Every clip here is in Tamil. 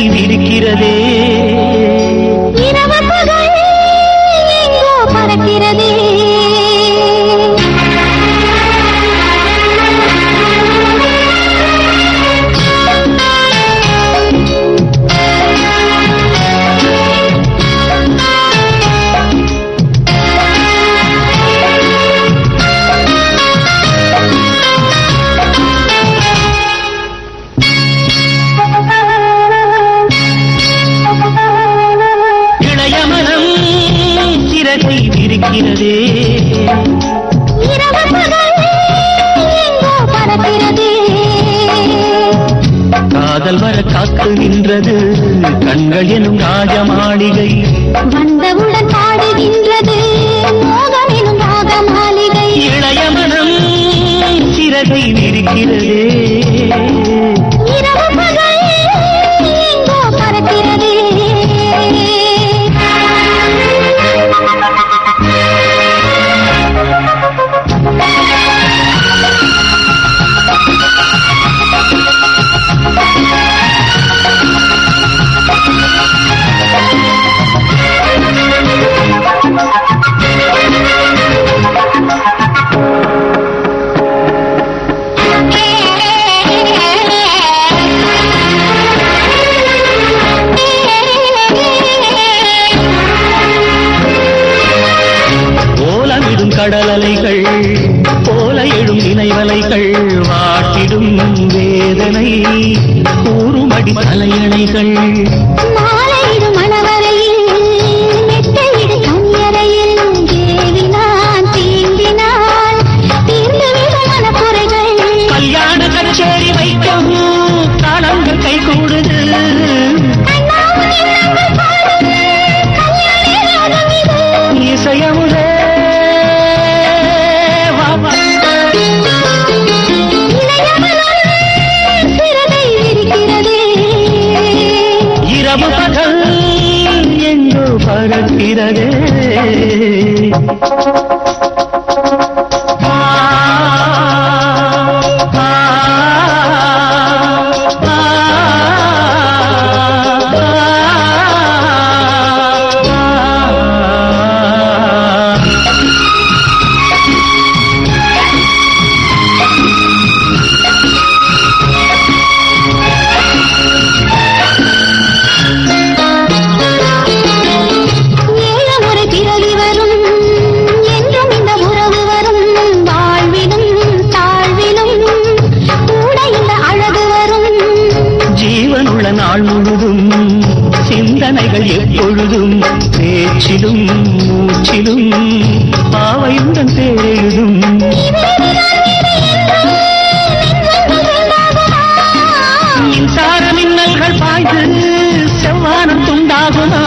விரிக்கிறதே இரவு பகல் எங்கோ பறக்கிறதே இளைய மனம் சிறகை விரிக்கிறதே இரவு பகல் எங்கோ பறக்கிறதே காதல் வர காக்குகின்றது கண்கள் எனும் ராஜ மாளிகை வந்தவுடன் பாடுகின்றது மோகம் எனும் ராக மாளிகை இளைய மனம் சிறகை விரிக்கிறதே இரவு பகல் எங்கோ பறக்கிறதே ஓலமிடும் கடல் அலைகள் போல எழும் நினைவலைகள் வாட்டிடும் வேதனை கூறுமடி தலையணைகள் மாலையிடும் மணவரையில் மெத்தையிடு கண்யறையில் ஏவினான் தீண்டினான் தீர்ந்துவிடும் மனக்குறைகள் கல்யாண கச்சேரி வைக்கும் காலங்கள் கை கூடுது கண்ணாவும் எண்ணங்கள் பாடுது கல்யாணி ராகம் இது இசையமுதே வா, வா. இளையவனம் சிறகை விரிக்கிறதே இரவு பகல் எங்கோ பறக்கிறதே ஆ, ஆ, ஆ, ஆ. ஏழு முறை பிறவி வரும் என்றும் இந்த உறவு வரும் வாழ்விலும் தாழ்விலும் கூட இந்த அழகு வரும் ஜீவனுள்ள நாள் முழுதும் சிந்தனைகள் எப்பொழுதும் பேச்சிலும் மூச்சிலும் பாவையுடன் தேழுதும் மின்சார மின்னல்கள் பாய்ந்து செவ்வானம் துண்டாகுமா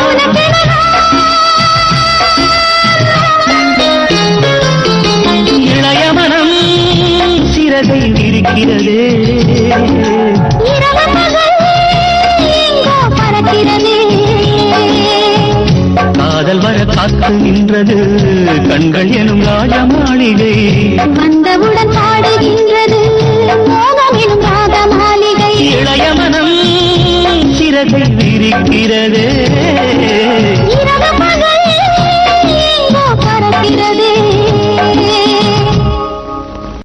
இளைய மனம் சிறகை விரிக்கிறதே இரவு பகல் எங்கோ பறக்கிறதே காதல் வர காக்குகின்றது கண்கள் எனும் ராஜ மாளிகை வந்தவுடன் பாடுகின்றது மோகம் எனும் ராக மாளிகை இளைய மனம் சிறகை விரிக்கிறதே